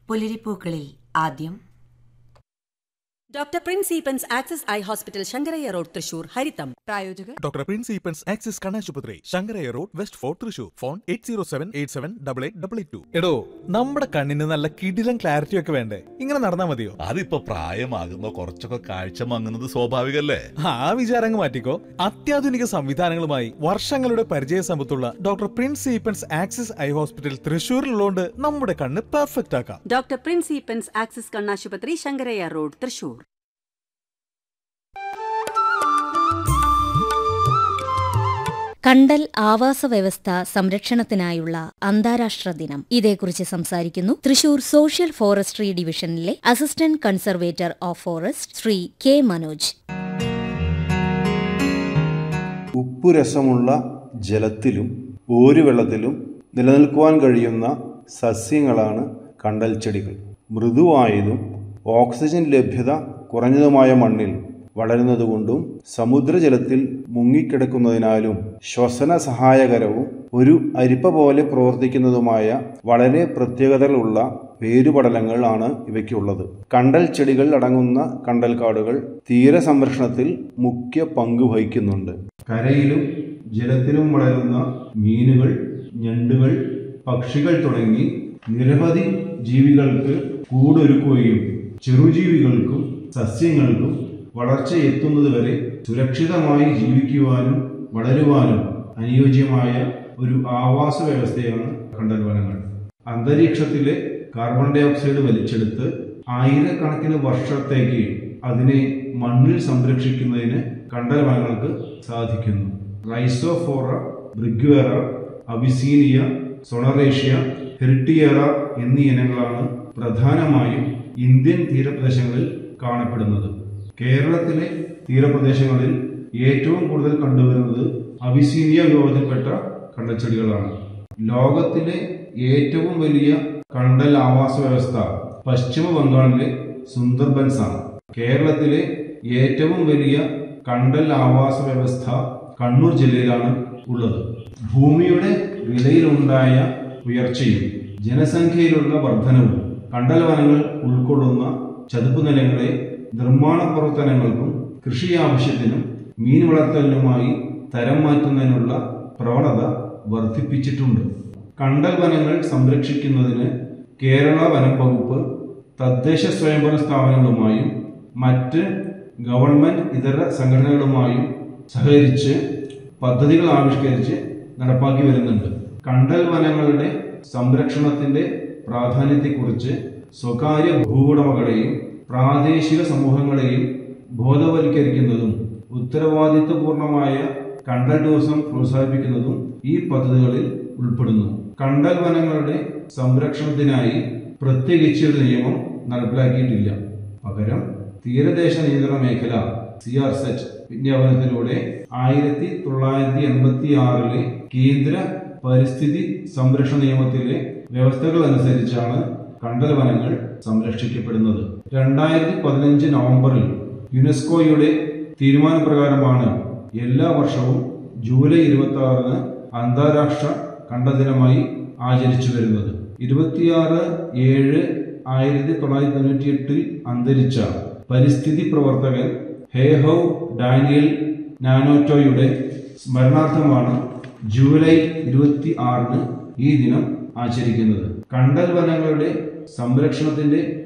പുലരിപ്പൂക്കളിൽ ആദ്യം doctor Prince Eappen's Axis eye hospital Sankaraiya road Thrissur ഹരിതം പ്രായോജകർ ഡോക്ടർ പ്രിൻസ് ഈപ്പൻസ് ആക്സിസ് കണ്ണാശുപത്രി Sankaraiya road west fort Thrissur phone eight zero seven eight seven double eight double eight two എടോ നമ്മുടെ കണ്ണിന് നല്ല കിടിലം ക്ലാരിറ്റി ഒക്കെ വേണ്ടേ ഇങ്ങനെ നടന്നാ മതിയോ അതിപ്പോ പ്രായമാകുമ്പോ കുറച്ചൊക്കെ കാഴ്ച മങ്ങുന്നത് സ്വാഭാവികല്ലേ ആ വിചാരങ്ങ് മാറ്റിക്കോ അത്യാധുനിക സംവിധാനങ്ങളുമായി വർഷങ്ങളുടെ പരിചയ സമ്പത്തുള്ള doctor Prince Eappen's Axis eye hospital തൃശ്ശൂരിലുള്ളതുകൊണ്ട് നമ്മുടെ കണ്ണ് പെർഫെക്റ്റ് ആക്കാം ഡോക്ടർ പ്രിൻസ് ഈപ്പൻസ് ആക്സസ് കണ്ണാശുപത്രി ശങ്കരയ്യ റോഡ് തൃശൂർ കണ്ടൽ ആവാസ വ്യവസ്ഥ സംരക്ഷണത്തിനായുള്ള അന്താരാഷ്ട്ര ദിനം ഇതേക്കുറിച്ച് സംസാരിക്കുന്നു തൃശൂർ സോഷ്യൽ ഫോറസ്ട്രി ഡിവിഷനിലെ assistant conservator of forest Shri K Manoj ഉപ്പുരസമുള്ള ജലത്തിലും ഓരുവെള്ളത്തിലും നിലനിൽക്കുവാൻ കഴിയുന്ന സസ്യങ്ങളാണ് കണ്ടൽ ചെടികൾ മൃദുവായതും ഓക്സിജൻ ലഭ്യത കുറഞ്ഞതുമായ മണ്ണിൽ വളരുന്നതുകൊണ്ടും സമുദ്രജലത്തിൽ മുങ്ങിക്കിടക്കുന്നതിനാലും ശ്വസന സഹായകരവും ഒരു അരിപ്പ പോലെ പ്രവർത്തിക്കുന്നതുമായ വളരെ പ്രത്യേകതകളുള്ള വേരുപടലങ്ങൾ ആണ് ഇവയ്ക്കുള്ളത് കണ്ടൽ ചെടികൾ അടങ്ങുന്ന കണ്ടൽക്കാടുകൾ തീരസംരക്ഷണത്തിൽ മുഖ്യ പങ്ക് വഹിക്കുന്നുണ്ട് കരയിലും ജലത്തിലും വളരുന്ന മീനുകൾ ഞണ്ടുകൾ പക്ഷികൾ തുടങ്ങി നിരവധി ജീവികൾക്ക് കൂടൊരുക്കുകയും ചെറുജീവികൾക്കും സസ്യങ്ങൾക്കും വളർച്ചയെത്തുന്നതുവരെ സുരക്ഷിതമായി ജീവിക്കുവാനും വളരുവാനും അനുയോജ്യമായ ഒരു ആവാസ വ്യവസ്ഥയാണ് കണ്ടൽ വനങ്ങൾ അന്തരീക്ഷത്തിലെ കാർബൺ ഡൈ ഓക്സൈഡ് വലിച്ചെടുത്ത് ആയിരക്കണക്കിന് വർഷത്തേക്ക് അതിനെ മണ്ണിൽ സംരക്ഷിക്കുന്നതിന് കണ്ടൽ വനങ്ങൾക്ക് സാധിക്കുന്നു റൈസോഫോറ ബ്രിഗ്വേറ അബിസീനിയ സൊണറേഷ്യ ഹെറിട്ടിയേറ എന്നീ ഇനങ്ങളാണ് പ്രധാനമായും ഇന്ത്യൻ തീരപ്രദേശങ്ങളിൽ കാണപ്പെടുന്നത് കേരളത്തിലെ തീരപ്രദേശങ്ങളിൽ ഏറ്റവും കൂടുതൽ കണ്ടുവരുന്നത് അബിസീനിയ വിഭാഗത്തിൽപ്പെട്ട കണ്ടൽച്ചെടികളാണ് ലോകത്തിലെ ഏറ്റവും വലിയ കണ്ടൽ ആവാസ വ്യവസ്ഥ പശ്ചിമ ബംഗാളിലെ സുന്ദർബൻസ് ആണ് കേരളത്തിലെ ഏറ്റവും വലിയ കണ്ടൽ ആവാസ വ്യവസ്ഥ കണ്ണൂർ ജില്ലയിലാണ് ഉള്ളത് ഭൂമിയുടെ വിലയിലുണ്ടായ ഉയർച്ചയും ജനസംഖ്യയിലുള്ള വർധനവും കണ്ടൽ വനങ്ങൾ ഉൾക്കൊള്ളുന്ന ചതുപ്പ് നിലങ്ങളെ നിർമ്മാണ പ്രവർത്തനങ്ങൾക്കും കൃഷി ആവശ്യത്തിനും മീൻ വളർത്തലിനുമായി തരം മാറ്റുന്നതിനുള്ള പ്രവണത വർദ്ധിപ്പിച്ചിട്ടുണ്ട് കണ്ടൽ വനങ്ങൾ സംരക്ഷിക്കുന്നതിന് കേരള വനം വകുപ്പ് തദ്ദേശ സ്വയംഭരണ സ്ഥാപനങ്ങളുമായും മറ്റ് ഗവൺമെന്റ് ഇതര സംഘടനകളുമായും സഹകരിച്ച് പദ്ധതികൾ ആവിഷ്കരിച്ച് നടപ്പാക്കി വരുന്നുണ്ട് കണ്ടൽ വനങ്ങളുടെ സംരക്ഷണത്തിന്റെ പ്രാധാന്യത്തെക്കുറിച്ച് സ്വകാര്യ ഭൂവുടമകളെയും പ്രാദേശിക സമൂഹങ്ങളെയും ബോധവൽക്കരിക്കുന്നതും ഉത്തരവാദിത്വപൂർണമായ കണ്ടൽ ടൂറിസം പ്രോത്സാഹിപ്പിക്കുന്നതും ഈ പദ്ധതികളിൽ ഉൾപ്പെടുന്നു കണ്ടൽ വനങ്ങളുടെ സംരക്ഷണത്തിനായി പ്രത്യേകിച്ച് ഒരു നിയമം നടപ്പിലാക്കിയിട്ടില്ല പകരം തീരദേശ നിയന്ത്രണ മേഖല സി ആർ സെറ്റ് വിജ്ഞാപനത്തിലൂടെ ആയിരത്തി തൊള്ളായിരത്തി എൺപത്തി ആറിലെ കേന്ദ്ര പരിസ്ഥിതി സംരക്ഷണ നിയമത്തിലെ വ്യവസ്ഥകൾ അനുസരിച്ചാണ് കണ്ടൽ വനങ്ങൾ സംരക്ഷിക്കപ്പെടുന്നത് രണ്ടായിരത്തി പതിനഞ്ച് നവംബറിൽ യുനെസ്കോയുടെ തീരുമാനപ്രകാരമാണ് എല്ലാ വർഷവും ജൂലൈ ഇരുപത്തി ആറിന് അന്താരാഷ്ട്ര കണ്ടൽ ദിനമായി ആചരിച്ചു വരുന്നത് ഇരുപത്തിയാറ് ഏഴ് ആയിരത്തി തൊള്ളായിരത്തി തൊണ്ണൂറ്റി എട്ടിൽ അന്തരിച്ച പരിസ്ഥിതി പ്രവർത്തകൻ ഹേഹൌ ഡാനിയൽ നാനോറ്റോയുടെ സ്മരണാർത്ഥമാണ് ജൂലൈ ഇരുപത്തി ആറിന് ഈ ദിനം ആചരിക്കുന്നത് കണ്ടൽ വനങ്ങളുടെ സംരക്ഷണത്തിന്റെ